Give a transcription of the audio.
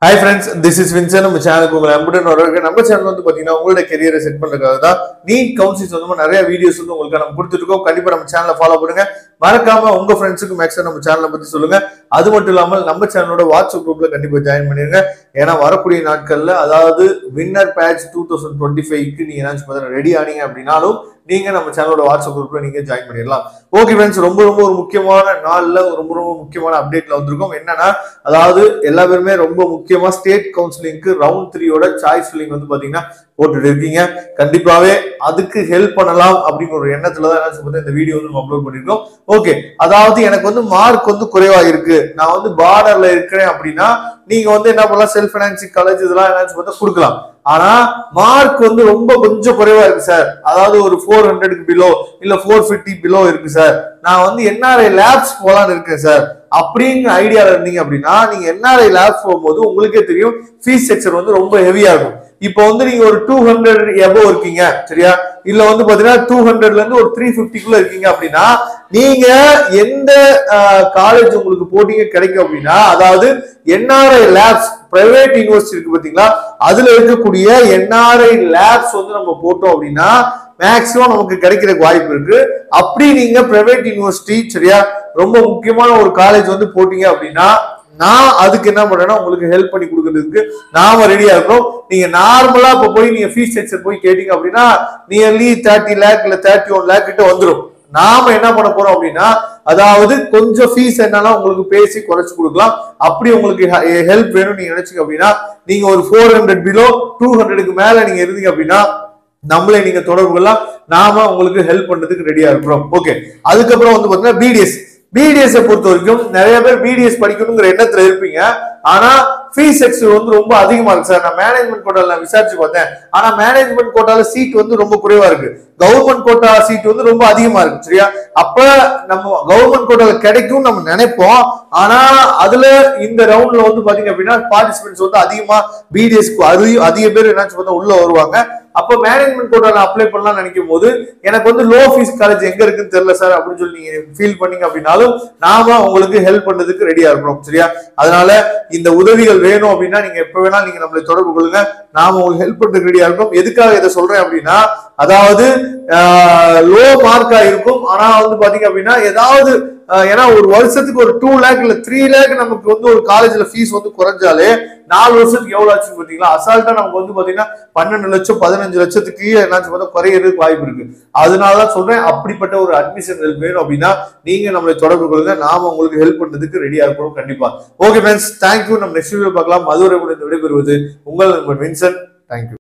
hi friends this is Vinson நம்ம சேனலுக்கு உங்களை அன்புடன் வரவேற்க நம்ம சேனல் வந்து பாத்தீங்கன்னா உங்களோட கெரியரை செட் பண்றதுக்காக தான் நீட் கவுன்சில்ஸ் வந்து நிறைய வீடியோஸ் வந்து உங்களுக்கு நம்ம கொடுத்துட்டு இருக்கோம் கண்டிப்பா நம்ம சேனலை ஃபாலோ பண்ணுங்க மறக்காம உங்க ஃப்ரெண்ட்ஸுக்கு மேக்ஸிமம் நம்ம சேனலை பத்தி சொல்லுங்க அது மட்டும் இல்லாமல் நம்ம சேனலோட வாட்ஸ்அப் குரூப்ல கண்டிப்பா ஜாயின் பண்ணிருங்க ஏன்னா வரக்கூடிய நாட்கள்ல அதாவது winner batch two thousand twenty ஃபைவ்க்கு நீங்க ஏதாச்சும் ரெடி ஆனீங்க அப்படின்னாலும் நீங்க நம்ம சேனலோட வாட்ஸ்அப் குரூப்ல நீங்க ஜாயின் பண்ணிடலாம் ஓகே ஃப்ரெண்ட்ஸ் ரொம்ப ரொம்ப ஒரு முக்கியமான நாள்ல ரொம்ப ரொம்ப முக்கியமான அப்டேட்ல வந்திருக்கோம் என்னன்னா அதாவது எல்லா பேருமே ரொம்ப முக்கியமா ஸ்டேட் கவுன்சிலிங்க்கு ரவுண்ட் த்ரீயோட சாய்ஸ் ஃபில்லிங் வந்து பாத்தீங்கன்னா போட்டுட்டு இருக்கீங்க கண்டிப்பாவே அதுக்கு ஹெல்ப் பண்ணலாம் அப்படிங்கிற ஒரு எண்ணத்துல தான் என்ன சொல்றது இந்த வீடியோ வந்து நம்ம அப்லோட் பண்ணிருக்கோம் ஓகே அதாவது எனக்கு வந்து மார்க் வந்து குறைவா இருக்கு நான் வந்து பார்டர்ல இருக்கிறேன் அப்படின்னா நீங்க வந்து என்ன பண்ணலாம் செல்ஃப் ஃபைனான்சிங் காலேஜ் இதெல்லாம் என்ன சொல்றது கொடுக்கலாம் ஆனா மார்க் வந்து ரொம்ப கொஞ்சம் குறைவா இருக்கு சார் அதாவது ஒரு ஃபோர் ஹண்ட்ரடுக்கு பிலோ இல்ல ஃபோர் ஃபிஃப்டி பிலோ இருக்கு சார் நான் வந்து என்ஆர்ஐ லேப்ஸ் போலான்னு இருக்கேன் சார் அப்படிங்கிற ஐடியால இருந்தீங்க அப்படின்னா நீங்க என்ஆர்ஐ லேப்ஸ் போகும்போது உங்களுக்கே தெரியும் ஃபீஸ் ஸ்ட்ரக்சர் வந்து ரொம்ப ஹெவியா இருக்கும் இப்போ வந்து நீங்க ஒரு டூ ஹண்ட்ரட் எபோ இருக்கீங்க சரியா இல்ல வந்து பாத்தீங்கன்னா டூ ஹண்ட்ரட்ல இருந்து ஒரு த்ரீ பிப்டிக்குள்ள இருக்கீங்க அப்படின்னா நீங்க எந்த காலேஜ் உங்களுக்கு போட்டிங்க கிடைக்கும் அப்படின்னா அதாவது என்ஆர்ஐ லேப்ஸ் பிரைவேட் யூனிவர்சிட்டி இருக்கு பாத்தீங்களா அதுல இருக்கக்கூடிய என்ஆர்ஐ லேப்ஸ் வந்து நம்ம போட்டோம் அப்படின்னா மேக்சிமம் நமக்கு கிடைக்கிறதுக்கு வாய்ப்பு இருக்கு அப்படி நீங்க பிரைவேட் யூனிவர்சிட்டி சரியா ரொம்ப முக்கியமான ஒரு காலேஜ் வந்து போட்டீங்க அப்படின்னா நான் அதுக்கு என்ன பண்றேன்னா உங்களுக்கு ஹெல்ப் பண்ணி கொடுக்கறதுக்கு நாம ரெடியா இருக்கிறோம் நீங்க நார்மலா இப்ப போய் நீங்க ஃபீஸ் ஸ்ட்ரக்சர் போய் கேட்டீங்க அப்படின்னா நியர்லி தேர்ட்டி லேக் இல்ல தேர்ட்டி ஒன் லேக் கிட்ட வந்துடும் நாம என்ன பண்ண போறோம் அப்படின்னா அதாவது கொஞ்சம் ஃபீஸ் என்னன்னா உங்களுக்கு பேசி குறைச்சு கொடுக்கலாம் அப்படி உங்களுக்கு ஹெல்ப் வேணும் நீங்க நினைச்சீங்க அப்படின்னா நீங்க ஒரு ஃபோர் ஹண்ட்ரட் பிலோ டூ ஹண்ட்ரடுக்கு மேல நீங்க இருந்தீங்க அப்படின்னா நம்மளே நீங்க தொடர்பு கொள்ளலாம் நாம உங்களுக்கு ஹெல்ப் பண்றதுக்கு ரெடியா இருக்கிறோம் ஓகே அதுக்கப்புறம் வந்து பாத்தீங்கன்னா பிடிஎஸ் பிடிஎஸ் பொறுத்த வரைக்கும் நிறைய பேர் பிடிஎஸ் படிக்கணுங்கிற எண்ணத்துல இருப்பீங்க ஆனா ஃபீஸ் ஸ்ட்ரக்சர் வந்து ரொம்ப அதிகமா இருக்கு சார் நான் மேனேஜ்மெண்ட் கோட்டால நான் விசாரிச்சு பார்த்தேன் ஆனா மேனேஜ்மெண்ட் கோட்டால சீட் வந்து ரொம்ப குறைவா இருக்கு கவர்மெண்ட் கோட்டா சீட் வந்து ரொம்ப அதிகமா இருக்கு சரியா அப்ப நம்ம கவர்மெண்ட் கோட்டால கிடைக்கும் நம்ம நினைப்போம் ஆனா அதுல இந்த ரவுண்ட்ல வந்து பாத்தீங்க அப்படின்னா பார்ட்டிசிபென்ட்ஸ் வந்து அதிகமா பிடிஎஸ்க்கு அதிக அதிக பேர் என்னாச்சு பார்த்தா உள்ள வருவாங்க அப்ப மேனேஜ்மெண்ட் கோட்டால அப்ளை பண்ணலாம் நினைக்கும் போது எனக்கு வந்து லோ ஃபீஸ் காலேஜ் எங்க இருக்குன்னு தெரியல சார் அப்படின்னு சொல்லி நீங்க ஃபீல் பண்ணீங்க அப்படின்னாலும் நாம உங்களுக்கு ஹெல்ப் பண்ணதுக்கு ரெடியா இருக்கிறோம் சரியா அதனால இந்த உதவிகள் வேணும் அப்படின்னா நீங்க எப்ப வேணா நீங்க நம்மளை தொடர்பு கொள்ளுங்க நாம உங்களுக்கு ஹெல்ப் பண்றதுக்கு ரெடியா இருக்கோம் எதுக்காக இதை சொல்றேன் அப்படின்னா அதாவது லோ மார்க்கா இருக்கும் ஆனா வந்து பாத்தீங்க அப்படின்னா ஏதாவது ஏன்னா ஒரு வருஷத்துக்கு ஒரு டூ லேக் இல்ல த்ரீ லேக் நமக்கு வந்து ஒரு காலேஜ்ல ஃபீஸ் வந்து குறைஞ்சாலே நாலு வருஷத்துக்கு எவ்வளவு ஆச்சுன்னு பாத்தீங்களா அசால்ட்டா நமக்கு வந்து பாத்தீங்கன்னா பன்னெண்டு லட்சம் பதினஞ்சு லட்சத்துக்கு என்னாச்சு பார்த்தா குறையிறதுக்கு வாய்ப்பு இருக்கு அதனாலதான் சொல்றேன் அப்படிப்பட்ட ஒரு அட்மிஷன் ஹெல்ப் வேணும் அப்படின்னா நீங்க நம்மளை தொடர்பு கொள்ளுங்க நாம உங்களுக்கு ஹெல்ப் பண்றதுக்கு ரெடியா இருக்கிறோம் கண்டிப்பா ஓகே ஃப்ரெண்ட்ஸ் தேங்க்யூ நம்ம நெக்ஸ்ட் வீடியோ பார்க்கலாம் மதுரை விடைபெறுவது உங்கள் நண்பன் வின்சன் தேங்க்யூ